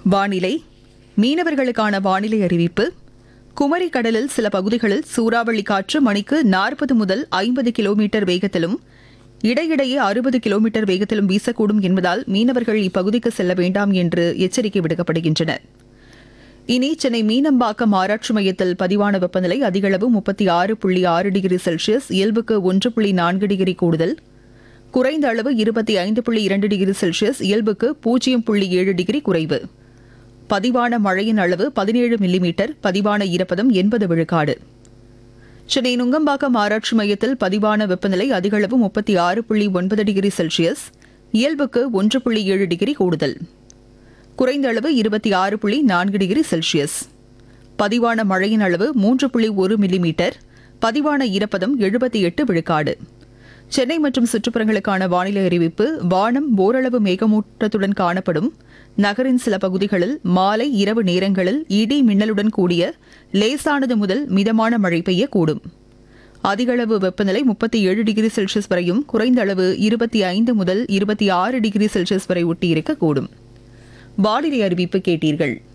வானிலை மீனவர்களுக்கான வானிலை அறிவிப்பு குமரி கடலில் சில பகுதிகளில் சூறாவளி காற்று மணிக்கு நாற்பது முதல் ஐம்பது கிலோமீட்டர் வேகத்திலும் இடையிடையே அறுபது கிலோமீட்டர் வேகத்திலும் வீசக்கூடும் என்பதால் மீனவர்கள் இப்பகுதிக்கு செல்ல வேண்டாம் என்று எச்சரிக்கை விடுக்கப்படுகின்றனர் இனி சென்னை மீனம்பாக்கம் ஆராய்ச்சி மையத்தில் பதிவான வெப்பநிலை அதிகளவு முப்பத்தி ஆறு புள்ளி ஆறு டிகிரி செல்சியஸ் இயல்புக்கு ஒன்று புள்ளி நான்கு டிகிரி கூடுதல் குறைந்த அளவு இருபத்தி ஐந்து புள்ளி இரண்டு டிகிரி செல்சியஸ் இயல்புக்கு பூஜ்ஜியம் புள்ளி ஏழு டிகிரி குறைவு பதிவான மழையின் அளவு பதினேழு மில்லிமீட்டர் பதிவான ஈரப்பதம் எண்பது விழுக்காடு சென்னை நுங்கம்பாக்கம் ஆராய்ச்சி மையத்தில் பதிவான வெப்பநிலை அதிகளவு முப்பத்தி ஆறு புள்ளி ஒன்பது டிகிரி செல்சியஸ் இயல்புக்கு ஒன்று புள்ளி ஏழு டிகிரி கூடுதல் குறைந்த அளவு இருபத்தி ஆறு புள்ளி நான்கு டிகிரி செல்சியஸ் பதிவான மழையின் அளவு மூன்று புள்ளி ஒரு மில்லிமீட்டர் பதிவான ஈரப்பதம் எழுபத்தி எட்டு விழுக்காடு சென்னை மற்றும் சுற்றுப்புறங்களுக்கான வானிலை அறிவிப்பு வானம் ஓரளவு மேகமூட்டத்துடன் காணப்படும் நகரின் சில பகுதிகளில் மாலை இரவு நேரங்களில் இடி மின்னலுடன் கூடிய லேசானது முதல் மிதமான மழை பெய்யக்கூடும் அதிகளவு வெப்பநிலை முப்பத்தி ஏழு டிகிரி செல்சியஸ் வரையும் குறைந்த அளவு இருபத்தி ஐந்து முதல் இருபத்தி ஆறு டிகிரி செல்சியஸ் வரை ஒட்டியிருக்கக்கூடும் வானிலை அறிவிப்பு கேட்டீர்கள்